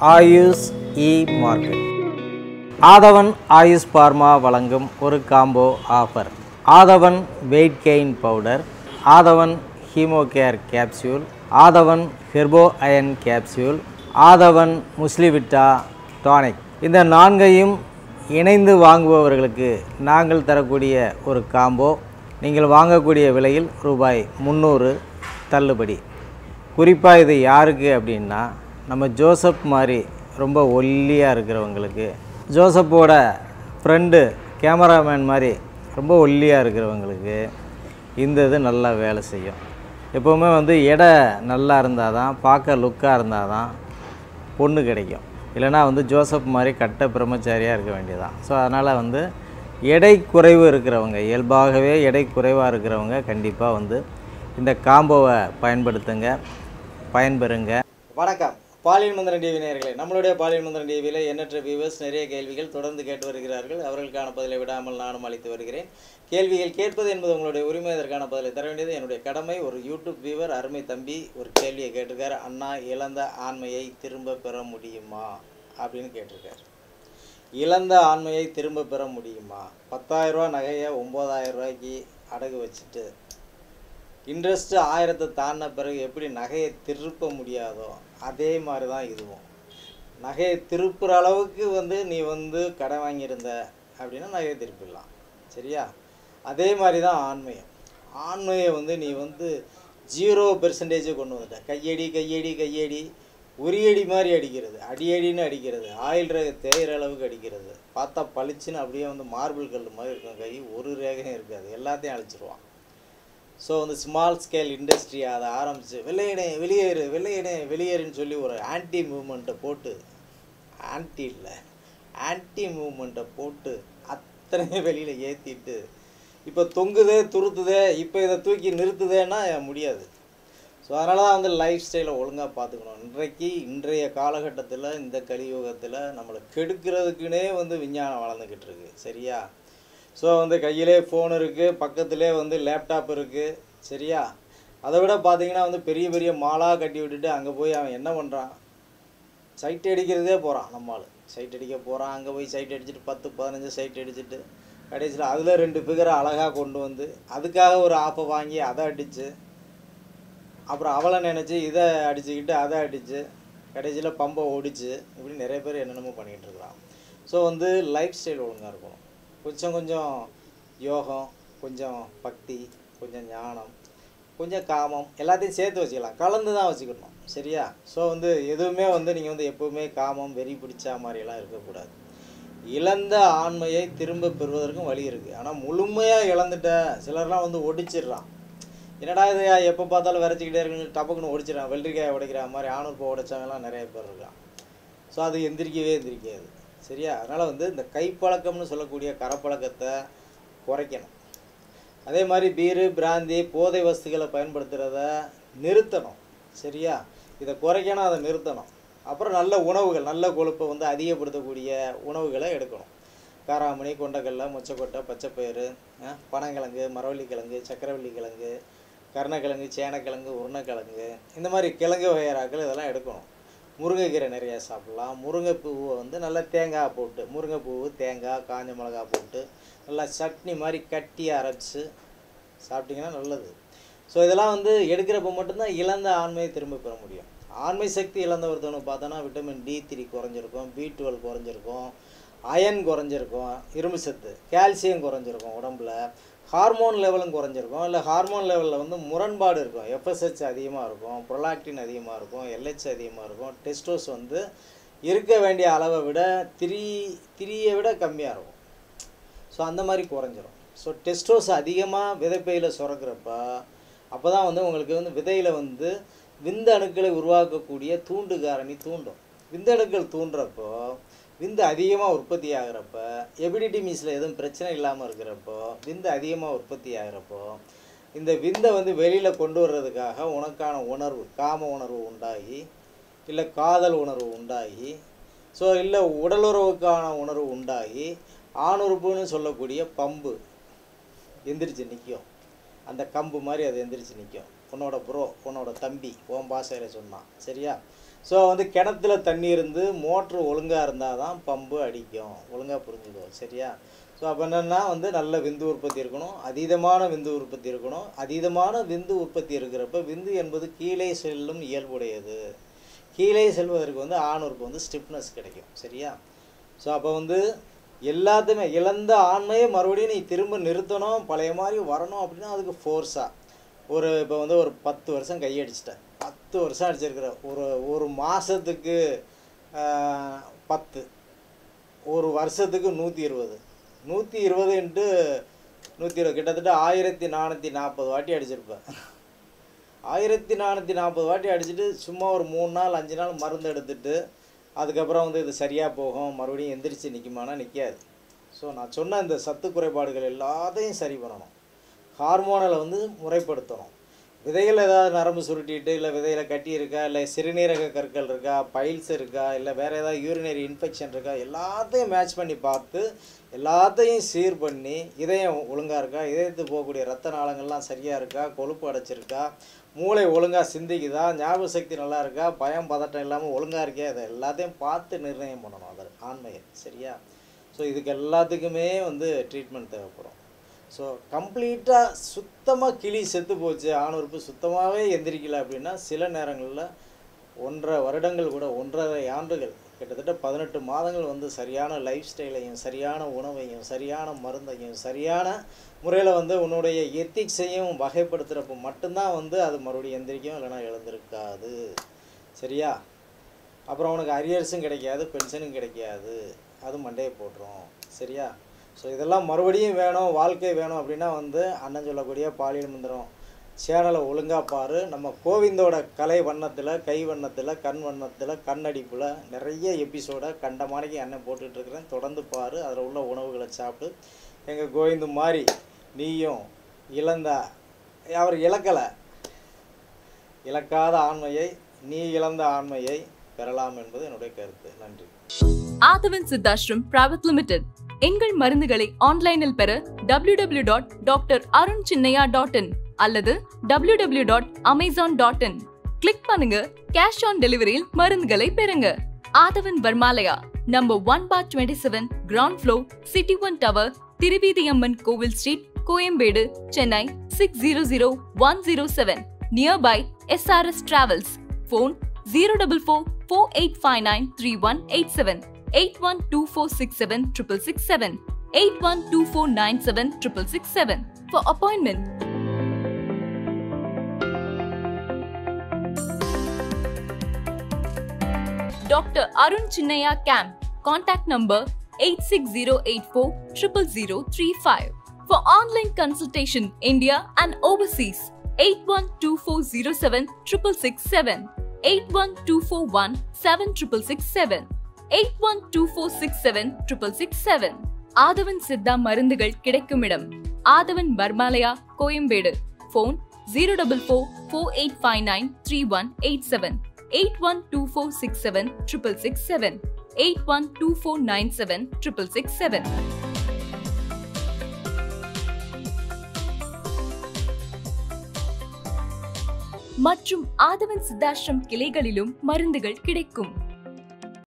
AYUSH e market Aadhavan Ayush pharma வழங்கும் ஒரு combo offer Aadhavan weight gain powder Aadhavan hemo care capsule Aadhavan herbo iron capsule Aadhavan முஸ்லிவிட்டா tonic இந்த நான்கையும் இணைந்து வாங்குபவர்களுக்கு நாங்கள் தரக்கூடிய ஒரு காம்போ நீங்கள் வாங்கக்கூடிய விலையில் ரூபாய் முந்நூறு தள்ளுபடி குறிப்பாக இது யாருக்கு அப்படின்னா நம்ம ஜோசப் மாதிரி ரொம்ப ஒல்லியாக இருக்கிறவங்களுக்கு ஜோசப்போட ஃப்ரெண்டு கேமராமேன் மாதிரி ரொம்ப ஒல்லியாக இருக்கிறவங்களுக்கு இந்த இது நல்லா வேலை செய்யும் எப்போவுமே வந்து எடை நல்லா இருந்தால் தான் பார்க்க லுக்காக இருந்தால் தான் பொண்ணு கிடைக்கும் இல்லைனா வந்து ஜோசப் மாதிரி கட்ட பிரம்மச்சாரியாக இருக்க வேண்டியதான் ஸோ அதனால் வந்து எடை குறைவு இருக்கிறவங்க இயல்பாகவே எடை குறைவாக இருக்கிறவங்க கண்டிப்பாக வந்து இந்த காம்போவை பயன்படுத்துங்க பயன்பெறுங்க வணக்கம் பாலியல் மந்திரன் டிவி நேயர்களே நம்மளுடைய பாலியல் மந்திரன் டிவியில் எண்ணற்ற வியூவர்ஸ் நிறைய கேள்விகள் தொடர்ந்து கேட்டு வருகிறார்கள் அவர்களுக்கான பதிலை விடாமல் நானும் அளித்து வருகிறேன் கேள்விகள் கேட்பது என்பது உங்களுடைய உரிமை அதற்கான பதிலை தர வேண்டியது என்னுடைய கடமை ஒரு யூடியூப் வியூவர் அருமை தம்பி ஒரு கேள்வியை கேட்டிருக்காரு அண்ணா இழந்த ஆண்மையை திரும்ப பெற முடியுமா அப்படின்னு கேட்டிருக்காரு இழந்த ஆண்மையை திரும்ப பெற முடியுமா பத்தாயிரம் ரூபா நகையை ஒம்பதாயிரம் ரூபாய்க்கு அடகு வச்சுட்டு இன்ட்ரெஸ்ட்டு ஆயிரத்தை தாண்டின பிறகு எப்படி நகையை திருப்ப முடியாதோ அதே மாதிரி தான் இதுவும் நகையை திருப்புற அளவுக்கு வந்து நீ வந்து கடன் வாங்கியிருந்த அப்படின்னா நகையை திருப்பிடலாம் சரியா அதே மாதிரி தான் ஆண்மையம் ஆண்மையை வந்து நீ வந்து ஜீரோ பெர்சன்டேஜை கொண்டு வந்துட்ட கையடி கையடி கையடி உரியடி மாதிரி அடிக்கிறது அடியடின்னு அடிக்கிறது ஆயில் ரேகை தேயிற அளவுக்கு அடிக்கிறது பார்த்தா பளிச்சுன்னு அப்படியே வந்து மார்பிள் கல் மாதிரி இருக்கும் கை ஒரு ரேகையும் இருக்காது எல்லாத்தையும் அழிச்சிருவான் ஸோ வந்து ஸ்மால் ஸ்கேல் இண்டஸ்ட்ரி அதை ஆரம்பித்து வெளியேனே வெளியேறு வெளியேனே வெளியேறுன்னு சொல்லி ஒரு ஆன்டி மூமெண்ட்டை போட்டு ஆன்டி இல்லை ஆன்டி மூமெண்ட்டை போட்டு அத்தனை வெளியில் ஏற்றிட்டு இப்போ தொங்குதே துருத்துதே இப்போ இதை தூக்கி நிறுத்துதேன்னா முடியாது ஸோ அதனால தான் வந்து லைஃப் ஸ்டைலை ஒழுங்காக பார்த்துக்கணும் இன்றைக்கு இன்றைய காலகட்டத்தில் இந்த கலியுகத்தில் நம்மளை கெடுக்கிறதுக்குனே வந்து விஞ்ஞானம் வளர்ந்துக்கிட்டு இருக்கு சரியா ஸோ வந்து கையிலே ஃபோன் இருக்குது பக்கத்திலே வந்து லேப்டாப் இருக்குது சரியா அதை விட பார்த்தீங்கன்னா வந்து பெரிய பெரிய மாலாக கட்டி விட்டுட்டு அங்கே போய் அவன் என்ன பண்ணுறான் சைட் அடிக்கிறதே போகிறான் நம்மால் சைட் அடிக்க போகிறான் அங்கே போய் சைட் அடிச்சுட்டு பத்து பதினஞ்சு சைட் அடிச்சுட்டு கடைசியில் அதில் ரெண்டு ஃபிகரை அழகாக கொண்டு வந்து அதுக்காக ஒரு ஆப்பை வாங்கி அதை அடித்து அப்புறம் அவளை நினச்சி இதை அடிச்சுக்கிட்டு அதை அடித்து கடைசியில் பம்பை ஒடிச்சு இப்படி நிறைய பேர் என்னென்னமோ பண்ணிக்கிட்டு இருக்கிறான் ஸோ வந்து லைஃப் ஸ்டைல் ஒழுங்காக இருக்கணும் கொஞ்சம் கொஞ்சம் யோகம் கொஞ்சம் பக்தி கொஞ்சம் ஞானம் கொஞ்சம் காமம் எல்லாத்தையும் சேர்த்து வச்சுக்கலாம் கலந்து தான் வச்சுக்கணும் சரியா ஸோ வந்து எதுவுமே வந்து நீங்கள் வந்து எப்போவுமே காமம் வெறி பிடிச்சா மாதிரியெல்லாம் இருக்கக்கூடாது இழந்த ஆண்மையை திரும்ப பெறுவதற்கும் வழி இருக்குது ஆனால் முழுமையாக இழந்துட்ட சிலர்லாம் வந்து ஒடிச்சிடுறான் என்னடா இது எப்போ பார்த்தாலும் விரைச்சிக்கிட்டே இருக்குன்னு டப்புக்குன்னு ஒடிச்சிடறான் வெள்ளரிக்காயை உடைக்கிற மாதிரி ஆணூர் போ உடைச்சவங்கலாம் நிறைய பேர் இருக்கான் ஸோ அது எந்திரிக்கவே எந்திரிக்காது சரியா அதனால் வந்து இந்த கைப்பழக்கம்னு சொல்லக்கூடிய கரப்பழக்கத்தை குறைக்கணும் அதே மாதிரி பீரு பிராந்தி போதை வஸ்துகளை பயன்படுத்துகிறத நிறுத்தணும் சரியா இதை குறைக்கணும் அதை நிறுத்தணும் அப்புறம் நல்ல உணவுகள் நல்ல கொழுப்பை வந்து அதிகப்படுத்தக்கூடிய உணவுகளை எடுக்கணும் காராமணி கொண்டக்கடலை மொச்சக்கொட்டை பச்சைப்பயிறு அஹ், பனங்கிழங்கு மரவள்ளிக்கிழங்கு சக்கரவள்ளி கிழங்கு கருணக்கிழங்கு சேனக்கிழங்கு உருளைக்கிழங்கு இந்த மாதிரி கிழங்கு வகையறாக்கள் இதெல்லாம் எடுக்கணும் முருங்கைக்கீரை நிறையா சாப்பிட்லாம் முருங்கைப்பூவை வந்து நல்லா தேங்காய் போட்டு முருங்கைப்பூவு தேங்காய் காஞ்ச மிளகா போட்டு நல்லா சட்னி மாதிரி கட்டி அரைச்சி சாப்பிட்டிங்கன்னா நல்லது ஸோ இதெல்லாம் வந்து எடுக்கிறப்ப மட்டும்தான் இழந்த ஆண்மையை திரும்ப பெற முடியும் ஆண்மை சக்தி இழந்த ஒருத்தவனுக்கு பார்த்தோன்னா விட்டமின் டி த்ரீ குறைஞ்சிருக்கும் பி டுவெல் குறைஞ்சிருக்கும் அயன் குறைஞ்சிருக்கும் இரும்பு சத்து கால்சியம் குறைஞ்சிருக்கும் உடம்புல ஹார்மோன் லெவலும் குறைஞ்சிருக்கும் இல்லை ஹார்மோன் லெவலில் வந்து முரண்பாடு இருக்கும் எஃப்எஸ்ஹெச் அதிகமாக இருக்கும் ப்ரொலாக்டின் அதிகமாக இருக்கும் எல்ஹெச் அதிகமாக இருக்கும் டெஸ்டோஸ் வந்து இருக்க வேண்டிய அளவை விட த்ரீ த்ரீயை விட கம்மியாக இருக்கும் ஸோ அந்த மாதிரி குறைஞ்சிரும் ஸோ டெஸ்டோஸ் அதிகமாக விதைப்பையில் சுரக்கிறப்ப அப்போ தான் வந்து உங்களுக்கு வந்து விதையில் வந்து விந்து அணுக்களை உருவாக்கக்கூடிய தூண்டு காரணி தூண்டும் விந்து அணுக்கள் தூண்டுறப்போ விந்து அதிகமாக உற்பத்தி ஆகிறப்ப எபிடிடிமிஸில் எதுவும் பிரச்சனை இல்லாமல் இருக்கிறப்போ விந்து அதிகமாக உற்பத்தி ஆகிறப்போ இந்த விந்தை வந்து வெளியில் கொண்டு வர்றதுக்காக உனக்கான உணர்வு காம உணர்வு உண்டாகி இல்லை காதல் உணர்வு உண்டாகி ஸோ இல்லை உடலுறவுக்கான உணர்வு உண்டாகி ஆணுறுப்புன்னு சொல்லக்கூடிய பம்பு எந்திரிச்சு நிற்கும் அந்த கம்பு மாதிரி அது எந்திரிச்சு நிற்கும் உன்னோட ப்ரோ உன்னோட தம்பி உன் பாஷையில் சொன்னான் சரியா ஸோ வந்து கிணத்துல தண்ணி இருந்து மோட்ரு ஒழுங்காக இருந்தால் தான் பம்பு அடிக்கும் ஒழுங்காக புரிஞ்சுக்கோ சரியா ஸோ அப்போ என்னென்னா வந்து நல்ல விந்து உற்பத்தி இருக்கணும் அதீதமான விந்து உற்பத்தி இருக்கணும் அதீதமான விந்து உற்பத்தி இருக்கிறப்ப விந்து என்பது கீழே செல்லும் இயல்புடையது கீழே செல்வதற்கு வந்து ஆணுறுப்பு வந்து ஸ்டிப்னஸ் கிடைக்கும் சரியா ஸோ அப்போ வந்து எல்லாத்தையுமே இழந்த ஆண்மையை மறுபடியும் நீ திரும்ப நிறுத்தணும் பழைய மாதிரி வரணும் அப்படின்னா அதுக்கு ஃபோர்ஸாக ஒரு இப்போ வந்து ஒரு பத்து வருஷம் கையடிச்சிட்டேன் பத்து வருஷம் அடிச்சிருக்கிற ஒரு ஒரு மாதத்துக்கு பத்து ஒரு வருஷத்துக்கு நூற்றி இருபது நூற்றி இருபது இன்ட்டு நூற்றி இருபது கிட்டத்தட்ட ஆயிரத்தி நானூற்றி நாற்பது வாட்டி அடிச்சிருப்பேன் ஆயிரத்தி நானூற்றி நாற்பது வாட்டி அடிச்சுட்டு சும்மா ஒரு மூணு நாள் அஞ்சு நாள் மருந்து எடுத்துட்டு அதுக்கப்புறம் வந்து இது சரியாக போகும் மறுபடியும் எந்திரிச்சு நிற்குமானா நிற்காது ஸோ நான் சொன்ன இந்த சத்து குறைபாடுகள் எல்லாத்தையும் சரி பண்ணணும் ஹார்மோனலை வந்து முறைப்படுத்தணும் விதைகள் ஏதாவது நரம்பு சுருட்டிட்டு இல்லை விதையில் கட்டி இருக்கா இல்லை சிறுநீரக கற்கள் இருக்கா பைல்ஸ் இருக்கா இல்லை வேறு ஏதாவது யூரினரி இன்ஃபெக்ஷன் இருக்கா எல்லாத்தையும் மேட்ச் பண்ணி பார்த்து எல்லாத்தையும் சீர் பண்ணி இதயம் ஒழுங்காக இருக்கா இதயத்துக்கு போகக்கூடிய ரத்த நாளங்கள்லாம் சரியாக இருக்கா கொழுப்பு அடைச்சிருக்கா மூளை ஒழுங்காக சிந்திக்குதா ஞாபக சக்தி நல்லா இருக்கா பயம் பதட்டம் இல்லாமல் ஒழுங்காக இருக்கே அதை எல்லாத்தையும் பார்த்து நிர்ணயம் பண்ணணும் அதை ஆண்மையை சரியா ஸோ இதுக்கு எல்லாத்துக்குமே வந்து ட்ரீட்மெண்ட் தேவைப்படும் ஸோ கம்ப்ளீட்டாக சுத்தமாக கிளி செத்து போச்சு ஆணுறுப்பு சுத்தமாகவே எந்திரிக்கல அப்படின்னா சில நேரங்களில் ஒன்றரை வருடங்கள் கூட ஒன்றரை ஆண்டுகள் கிட்டத்தட்ட பதினெட்டு மாதங்கள் வந்து சரியான லைஃப் ஸ்டைலையும் சரியான உணவையும் சரியான மருந்தையும் சரியான முறையில் வந்து உன்னுடைய எத்திக்ஸையும் வகைப்படுத்துகிறப்போ மட்டும்தான் வந்து அது மறுபடியும் எந்திரிக்கும் இல்லைனா எழுந்திருக்காது சரியா அப்புறம் உனக்கு அரியர்ஸும் கிடைக்காது பென்ஷனும் கிடைக்காது அது மண்டையை போட்டுரும் சரியா ஸோ இதெல்லாம் மறுபடியும் வேணும் வாழ்க்கை வேணும் அப்படின்னா வந்து அண்ணன் சொல்லக்கூடிய பாலியல் மந்திரம் சேனலை ஒழுங்காக பாரு நம்ம கோவிந்தோட கலை வண்ணத்தில் கை வண்ணத்தில் கண் வண்ணத்தில் கண்ணடிப்பில் நிறைய எபிசோடை கண்ட மாணிக்கு அண்ணன் போட்டுட்ருக்கிறேன் தொடர்ந்து பாரு அதில் உள்ள உணவுகளை சாப்பிட்டு எங்கள் கோவிந்து மாதிரி நீயும் இழந்த அவர் இழக்கலை இழக்காத ஆண்மையை நீ இழந்த ஆண்மையை பெறலாம் என்பது என்னுடைய கருத்து நன்றி ஆதவன் சித்தாஷ்ரம் பிரைவேட் லிமிடெட் எங்கள் மருந்துகளை ஆன்லைனில் பெற W W dot doctor Arun Chinnaya dot in அல்லது W W dot Amazon dot in click பண்ணுங்க கேஷ் ஆன் டெலிவரியில் மருந்துகளை பெறுங்க Aadhavan Varmalaya number one four twenty seven ground floor city one tower Thiruveethiyamman Kovil street Koyambedu Chennai six zero zero one zero seven nearby SRS travels phone zero double four four eight five nine three one eight seven eight one two four six seven triple six seven eight one two four nine seven triple six seven for appointment Dr. Arun Chinnaya Camp. Contact number 86084 00035. For online consultation, India and overseas, 812407 667, 81241 7667, 812467 667. Aadhavan Siddha மருந்துகள் கிடைக்கும் இடம் Aadhavan Pharmalaya Koyambedu phone zero double four four eight five nine three one eight seven eight one two four six seven triple six seven eight one two four nine seven triple six seven மற்றும் ஆதவன் சித்தாஷ்ரம் கிளைகளிலும் மருந்துகள் கிடைக்கும்